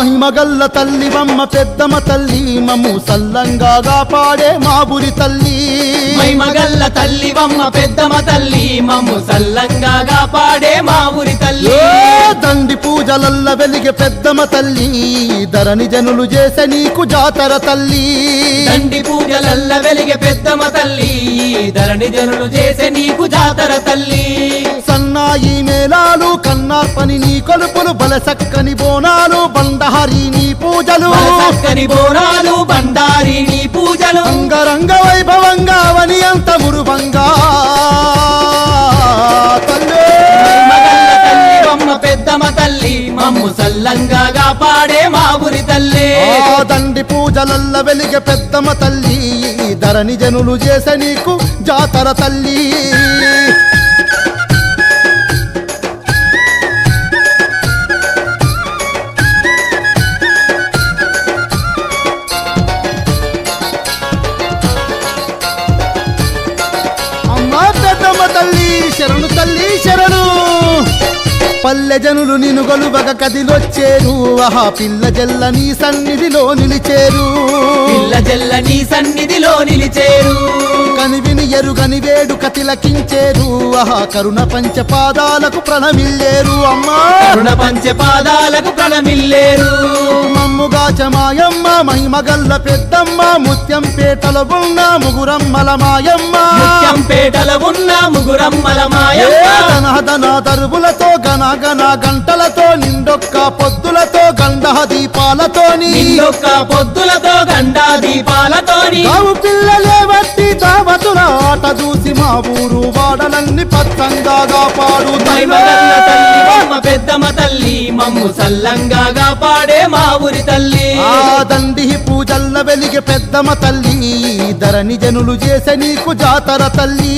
మహిమగల్ల తల్లి బమ్మ పెద్దమ్మ తల్లి మమ్ము సల్లంగా కాపాడే మా బురి తల్లి మైమగల్ల తల్లి వమ్మ పెద్దమ్మ తల్లి మమ్ము సల్లంగా కాపాడే మా ఊరి తల్లి ఏ దండి పూజలల్ల వెలిగే పెద్దమ్మ తల్లి ధరణి జనులు చేసే నీకు జాతర తల్లి దండి పూజలల్ల వెలిగే పెద్దమ్మ తల్లి ధరణి జనులు చేసే నీకు జాతర తల్లి సన్నాయి మేళాలు కన్నార్పని నీ కొలుపులు బలసక్కని బోనాలు బండహరి నీ పూజలు మన చక్కని బోనాలు బండారి నీ పూజలు అంగరంగ వైభవంగా వని అంత మురుభంగా తల్లే మైమగల్ల తల్లి వమ్మ పెద్దమ్మ తల్లి మమ్ము సల్లంగా కాపాడే మా ఊరి తల్లి ఆ దండి పూజలల్ల వెలిగే పెద్దమ్మ తల్లి ధరణి జనులు చేసే నీకు జాతర తల్లి అమ్మా పెద్దమ్మ తల్లి శరణు తల్లి శరణు పల్లె జనులు నిన్ను గొలువగ కదిలొచ్చేరు ఆహా పిల్ల జల్ల నీ సన్నిధిలో నిలిచేరు పిల్ల జల్ల నీ సన్నిధిలో నిలిచేరు కనివిని ఎరుగని వేడుక తిలకించేరు ఆహా కరుణ పంచ పాదాలకు ప్రణమిల్లేరు అమ్మా కరుణ పంచ పాదాలకు ప్రణమిల్లేరు మమ్ముగా చమాయమ్మ మహిమగల్ల పెద్దమ్మ ముత్యం పేటలో ఉన్న ముగురమ్మల మాయమ్మ ముత్యం పేటల ఉన్న ముగురమ్మల మాయమ్మ ధన దరువులతో గన గన గంటలతో నిండొక్క పొద్దులతో గండహ దీపాలతోని నిన్నొక్క పొద్దులతో గండా దీపాలతోని గావు పిల్లలే వట్టి దావతుల ఆట చూసి మా ఊరు వాడలన్నీ పచ్చంగా కాపాడు మైమగల్ల తల్లి బొమ్మ పెద్దమ్మ తల్లి మమ్ము సల్లంగా కాపాడే మా ఊరి తల్లి ఆ దండి పూజల్ల వెలిగే పెద్దమ్మ తల్లి ధరణి జనులు చేసే నీకు జాతర తల్లి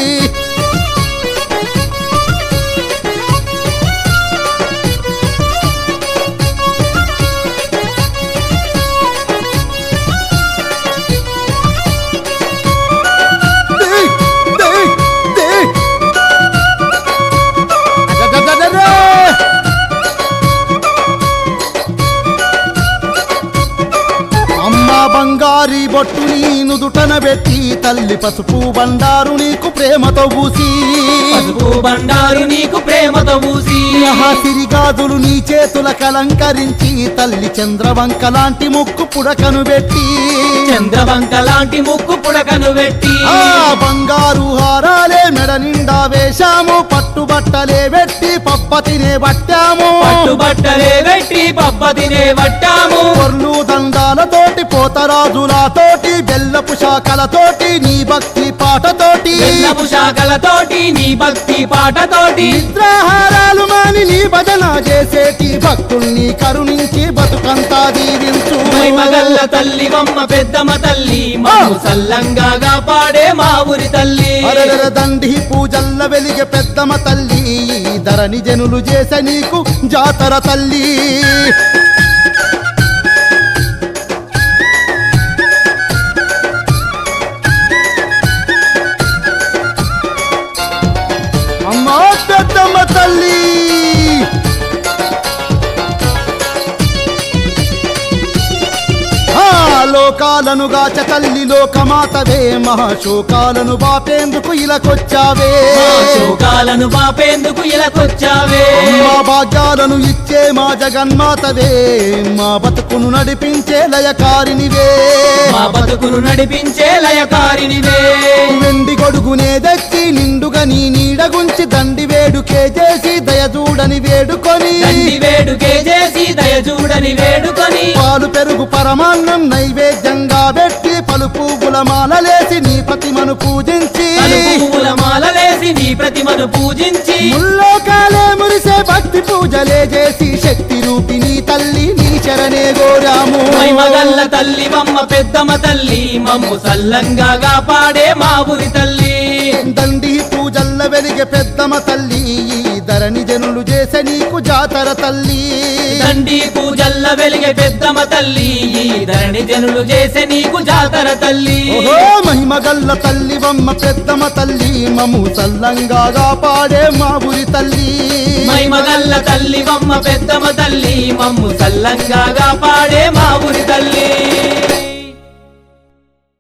దే, దే, దే. అగగగగరే. అమ్మ బంగారి బొట్టు నీ నుదుటన పెట్టి తల్లి పసుపు బండారు నీకు ప్రేమతో పూసి పసుపు బండారు నీకు ప్రేమతో పూసి సిరిగాజులు నీ చేతుల కలంకరించి తల్లి చంద్రవంక లాంటి ముక్కు పుడకను పెట్టి చంద్రవంక లాంటి ముక్కు పుడకను పెట్టి ఆ బంగారు హారాలే మెడ నిండా వేశాము పట్టుబట్టలే పెట్టి పప్పతినే పట్టాము పట్టుబట్టలే పెట్టి పప్ప తినే పట్టాము కొర్లు దండాలతోటి పోతరాజులతోటి బెల్లపు శాఖలతోటి నీ భక్తి పాటతోటి బెల్లపు శాఖలతోటి నీ భక్తి పాటతోటి నిద్రాహారాలు మాని నీ భజన చేసేటి భక్తుల్ని కరుణించి బతుకంతా దీవించు మగల్ల తల్లి బొమ్మ పెద్దమ్మ తల్లి మమ్ము సల్లంగా కాపాడే మా ఊరి తల్లి అరరర దండి పూజల్ల వెలిగే పెద్దమ్మ తల్లి ధరణి జనులు చేసే నీకు జాతర తల్లి అమ్మా పెద్దమ్మ తల్లి ఆ లోకాలను గాచ తల్లి లోకమాతవే మహాశోకాలను బాపేందుకు ఇలకొచ్చావే మా శోకాలను పాపేందుకు ఇలాకొచ్చావే మా భాగ్యాలను ఇచ్చే మా జగన్మాతవే మా బతుకును నడిపించే లయకారినివే మా బతుకును నడిపించే లయకారినివే వెండి గొడుగునే దచ్చి నిండుగా నీ నీడగుంచి దండి వేడుకే చేసి దయచూడని వేడుకొని దండి వేడుకే చేసి దయచూడని వేడుకొని పాలు పెరుగు పరమాన్నం నైవేద్యంగా పెట్టి పలు పువ్వుల మాలలేసి నీ ప్రతిమను పూజించి తను పువ్వుల మాలలేసి నీ ప్రతిమను పూజించి ముల్లోకాలే మురిసే భక్తి పూజలే చేసి శక్తి రూపిణి తల్లి నీ శరణే గోరాము మగల్ల తల్లి మమ్మ పెద్దమ్మ తల్లి మమ్ము సల్లంగా కాపాడే మా ఊరి తల్లి దండి పూజల్ల వెలిగే పెద్దమ్మ తల్లి ధరణి జనులు చేసే నీకు జాతర తల్లి దండి పూజల్ల వెలిగే పెద్దమ్మ తల్లి ఈ ధరణి జనులు చేసే నీకు జాతర తల్లి ఓహో మహిమగల్ల తల్లివమ్మ పెద్దమ్మ తల్లి మము సల్లంగా కాపాడే మా ఊరి తల్లి మైమగల్ల తల్లి బొమ్మ పెద్దమ్మ తల్లి మమ్ము సల్లంగా పాడే మా ఊరి తల్లి